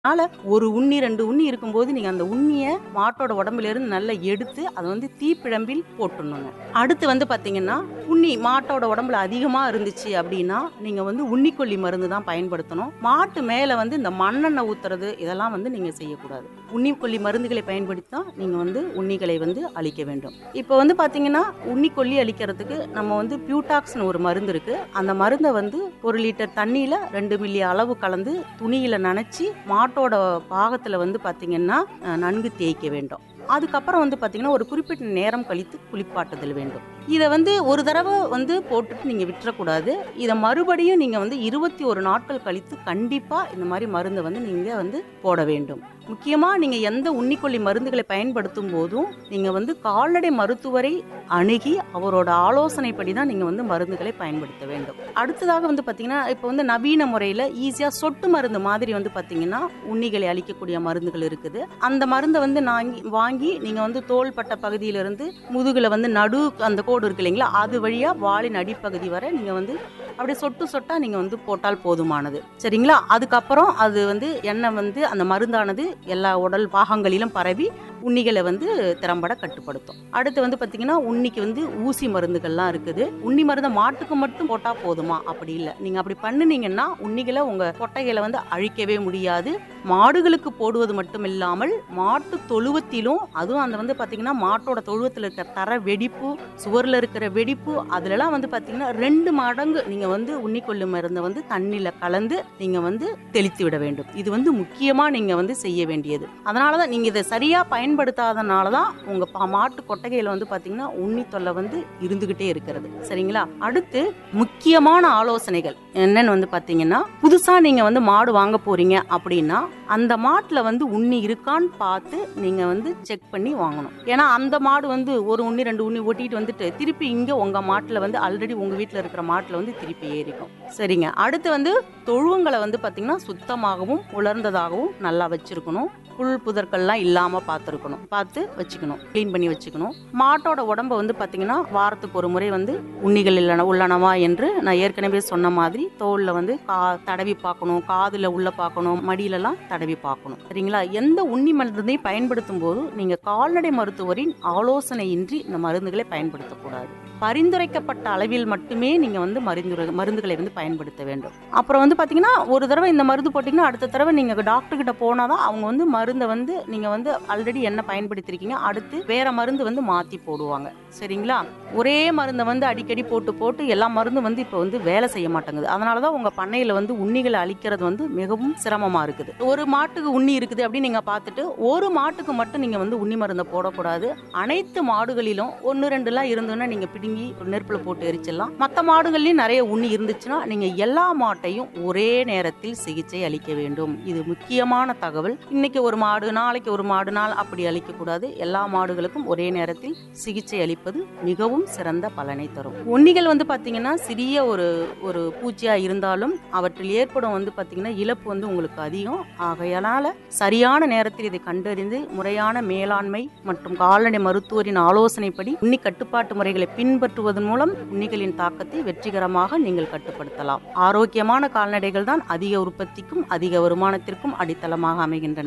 அதனால ஒரு உண்ணி ரெண்டு உண்ணி இருக்கும்போது நீங்க அந்த உண்ணிய மாட்டோட உடம்புல இருந்து நல்லா எடுத்து அதை வந்து தீப்பிழம்பில் போட்டுடணுங்க அடுத்து வந்து பாத்தீங்கன்னா உண்ணி மாட்டோட உடம்புல அதிகமா இருந்துச்சு அப்படின்னா நீங்க வந்து உண்ணிக்கொல்லி மருந்து தான் பயன்படுத்தணும் மாட்டு மேல வந்து இந்த மண்ணெண்ணெய் ஊத்துறது இதெல்லாம் வந்து நீங்க செய்யக்கூடாது உண்ணிக்கொல்லி மருந்துகளை பயன்படுத்தி தான் நீங்க வந்து உண்ணிகளை வந்து அழிக்க வேண்டும் இப்போ வந்து பாத்தீங்கன்னா உண்ணிக்கொல்லி அழிக்கிறதுக்கு நம்ம வந்து பியூட்டாக்ஸ்னு ஒரு மருந்து இருக்கு அந்த மருந்தை வந்து ஒரு லிட்டர் தண்ணியில ரெண்டு மில்லி அளவு கலந்து துணியில நனைச்சி மாட்டோட பாகத்துல வந்து பாத்தீங்கன்னா அஹ், நன்கு தேய்க்க வேண்டும் அதுக்கப்புறம் வந்து பாத்தீங்கன்னா ஒரு குறிப்பிட்ட நேரம் கழித்து குளிப்பாட்டுதல் வேண்டும் இதை வந்து ஒரு தடவை வந்து போட்டுட்டு நீங்க விட்டுறக்கூடாது இதை மறுபடியும் நீங்க வந்து இருபத்தி ஒரு நாட்கள் கழித்து கண்டிப்பா இந்த மாதிரி மருந்தை வந்து நீங்க வந்து போட வேண்டும் முக்கியமா நீங்க எந்த உண்ணிக்கொல்லி மருந்துகளை பயன்படுத்தும் போதும் நீங்க வந்து கால்நடை மருத்துவரை அணுகி அவரோட ஆலோசனைப்படி தான் நீங்க வந்து மருந்துகளை பயன்படுத்த வேண்டும் அடுத்ததாக வந்து பாத்தீங்கன்னா இப்போ வந்து நவீன முறையில ஈஸியா சொட்டு மருந்து மாதிரி வந்து பாத்தீங்கன்னா உண்ணிகளை அழிக்கக்கூடிய மருந்துகள் இருக்குது அந்த மருந்தை வந்து நாங்கி வாங்கி நீங்க வந்து தோள்பட்ட பகுதியிலிருந்து முதுகுல வந்து நடு அந்த கோடு இருக்கு இல்லைங்களா அது வழியா வாளின் அடிப்பகுதி வரை நீங்க வந்து அப்படியே சொட்டு சொட்டா நீங்க வந்து போட்டால் போதுமானது சரிங்களா அதுக்கப்புறம் அது வந்து எண்ணெய் வந்து அந்த மருந்தானது எல்லா உடல் பாகங்களிலும் பரவி உண்ணிகளை வந்து திறம்பட கட்டுப்படுத்தும் அடுத்து வந்து பாத்தீங்கன்னா உண்ணிக்கு வந்து ஊசி மருந்துகள்லாம் இருக்குது உண்ணி மருந்தை மாட்டுக்கு மட்டும் போட்டா போதுமா அப்படி இல்லை நீங்க அப்படி பண்ணுனீங்கன்னா உண்ணிகளை உங்க கொட்டைகளை வந்து அழிக்கவே முடியாது மாடுகளுக்கு போடுவது மட்டும் இல்லாமல் மாட்டு தொழுவத்திலும் அதுவும் அந்த வந்து பாத்தீங்கன்னா மாட்டோட தொழுவத்தில் இருக்கிற தர வெடிப்பு சுவர்ல இருக்கிற வெடிப்பு அதுலலாம் வந்து பாத்தீங்கன்னா ரெண்டு மடங்கு நீங்க வந்து உண்ணிக்கொல்லு மருந்தை வந்து தண்ணியில கலந்து நீங்க வந்து தெளித்து விட வேண்டும் இது வந்து முக்கியமா நீங்க வந்து செய்ய வேண்டியது அதனாலதான் நீங்க இதை சரியா பயன்படுத்தாதனால தான் உங்க பா- மாட்டு கொட்டகையில வந்து பாத்தீங்கன்னா உண்ணி தொல்லை வந்து இருந்துகிட்டே இருக்கிறது சரிங்களா அடுத்து முக்கியமான ஆலோசனைகள் என்னன்னு வந்து பாத்தீங்கன்னா புதுசா நீங்க வந்து மாடு வாங்க போறீங்க அப்படின்னா அந்த மாட்டுல வந்து உண்ணி இருக்கான்னு பார்த்து நீங்க வந்து செக் பண்ணி வாங்கணும் ஏன்னா அந்த மாடு வந்து ஒரு உண்ணி ரெண்டு உண்ணி ஓட்டிட்டு வந்துட்டு திருப்பி இங்க உங்க மாட்டுல வந்து ஆல்ரெடி உங்க வீட்டுல இருக்கிற மாட்டுல வந்து திருப்பி ஏறிக்கும் சரிங்க அடுத்து வந்து தொழுவங்களை வந்து பாத்தீங்கன்னா சுத்தமாகவும் உலர்ந்ததாகவும் நல்லா வச்சிருக்கணும் புல் புதர்கள்லாம் இல்லாம பார்த்துருக்கணும் பார்த்து வச்சுக்கணும் க்ளீன் பண்ணி வச்சுக்கணும் மாட்டோட உடம்ப வந்து பாத்தீங்கன்னா வாரத்துக்கு ஒரு முறை வந்து உண்ணிகள் இல்லன உள்ளனவா என்று நான் ஏற்கனவே சொன்ன மாதிரி தோல்ல வந்து கா தடவி பார்க்கணும் காதுல உள்ள பார்க்கணும் மடியிலலாம் தடவி பார்க்கணும் சரிங்களா எந்த உண்ணி மருந்தையும் பயன்படுத்தும் போது நீங்க கால்நடை மருத்துவரின் ஆலோசனையின்றி இந்த மருந்துகளை பயன்படுத்தக்கூடாது பரிந்துரைக்கப்பட்ட அளவில் மட்டுமே நீங்க வந்து மருந்து மருந்துகளை வந்து பயன்படுத்த வேண்டும் அப்புறம் வந்து பாத்தீங்கன்னா ஒரு தடவை இந்த மருந்து போட்டீங்கன்னா அடுத்த தடவை நீங்க டாக்டர் கிட்ட போனாதான் அவங்க வந்து மருந்தை வந்து நீங்க வந்து ஆல்ரெடி என்ன பயன்படுத்திருக்கீங்க அடுத்து வேற மருந்து வந்து மாத்தி போடுவாங்க சரிங்களா ஒரே மருந்தை வந்து அடிக்கடி போட்டு போட்டு எல்லா மருந்தும் வந்து இப்போ வந்து வேலை செய்ய மாட்டேங்குது அதனாலதான் உங்க பண்ணையில வந்து உண்ணிகளை அழிக்கிறது வந்து மிகவும் சிரமமா இருக்குது ஒரு மாட்டுக்கு உண்ணி இருக்குது அப்படின்னு நீங்க பார்த்துட்டு ஒரு மாட்டுக்கு மட்டும் நீங்க வந்து உண்ணி மருந்தை போடக்கூடாது அனைத்து மாடுகளிலும் ஒன்று ரெண்டுலாம் இருந்ததுன்னா நீங்க பிடுங்கி ஒரு நெருப்புல போட்டு எரிச்சிடலாம் மற்ற மாடுகள்லயும் நிறைய உண்ணி இருந்துச்சுன்னா நீங்க எல்லா மாட்டையும் ஒரே நேரத்தில் சிகிச்சை அளிக்க வேண்டும் இது முக்கியமான தகவல் இன்னைக்கு ஒரு மாடு நாளைக்கு ஒரு மாடு நாள் அப்படி அளிக்க கூடாது எல்லா மாடுகளுக்கும் ஒரே நேரத்தில் சிகிச்சை அளிப்பது மிகவும் சிறந்த பலனை தரும் உண்ணிகள் வந்து பாத்தீங்கன்னா சிறிய ஒரு ஒரு பூச்சியா இருந்தாலும் அவற்றில் ஏற்படும் வந்து பாத்தீங்கன்னா இழப்பு வந்து உங்களுக்கு அதிகம் ஆகையால சரியான நேரத்தில் இதை கண்டறிந்து முறையான மேலாண்மை மற்றும் கால்நடை மருத்துவரின் ஆலோசனைப்படி உண்ணி கட்டுப்பாட்டு முறைகளை பின்பற்றுவதன் மூலம் உண்ணிகளின் தாக்கத்தை வெற்றிகரமாக நீங்கள் கட்டுப்படுத்தலாம் ஆரோக்கியமான கால்நடைகள் தான் அதிக உற்பத்திக்கும் அதிக வருமானத்திற்கும் அடித்தளமாக அமைகின்றன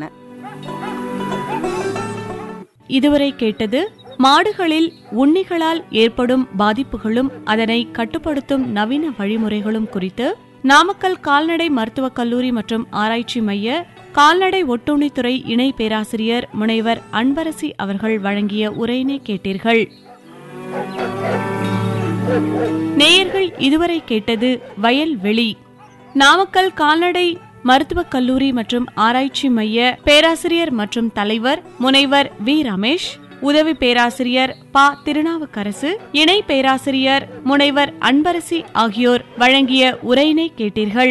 இதுவரை கேட்டது மாடுகளில் உண்ணிகளால் ஏற்படும் பாதிப்புகளும் அதனை கட்டுப்படுத்தும் நவீன வழிமுறைகளும் குறித்து நாமக்கல் கால்நடை மருத்துவக் கல்லூரி மற்றும் ஆராய்ச்சி மைய கால்நடை ஒட்டுண்ணித்துறை இணை பேராசிரியர் முனைவர் அன்பரசி அவர்கள் வழங்கிய உரையினை கேட்டீர்கள் நேயர்கள் இதுவரை கேட்டது வயல்வெளி நாமக்கல் கால்நடை மருத்துவக் கல்லூரி மற்றும் ஆராய்ச்சி மைய பேராசிரியர் மற்றும் தலைவர் முனைவர் வி ரமேஷ் உதவி பேராசிரியர் ப திருநாவுக்கரசு இணை பேராசிரியர் முனைவர் அன்பரசி ஆகியோர் வழங்கிய உரையினை கேட்டீர்கள்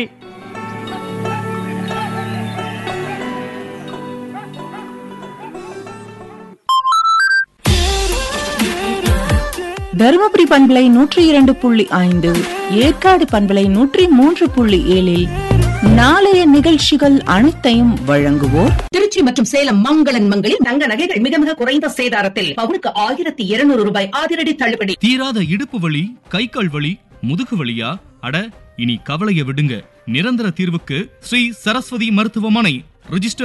தருமபுரி பண்பலை நூற்றி இரண்டு புள்ளி ஐந்து ஏற்காடு பண்பலை நூற்றி மூன்று புள்ளி ஏழில் நாளைய நிகழ்ச்சிகள் அனைத்தையும் வழங்குவோர் திருச்சி மற்றும் சேலம் மங்களன் மங்களில் தங்க நகைகள் மிக மிக குறைந்த சேதாரத்தில் பவுனுக்கு ஆயிரத்தி இருநூறு ரூபாய் அதிரடி தள்ளுபடி தீராத இடுப்பு வலி கை கால் வலி முதுகு வலியா அட இனி கவலைய விடுங்க நிரந்தர தீர்வுக்கு ஸ்ரீ சரஸ்வதி மருத்துவமனை ரிஜிஸ்டர்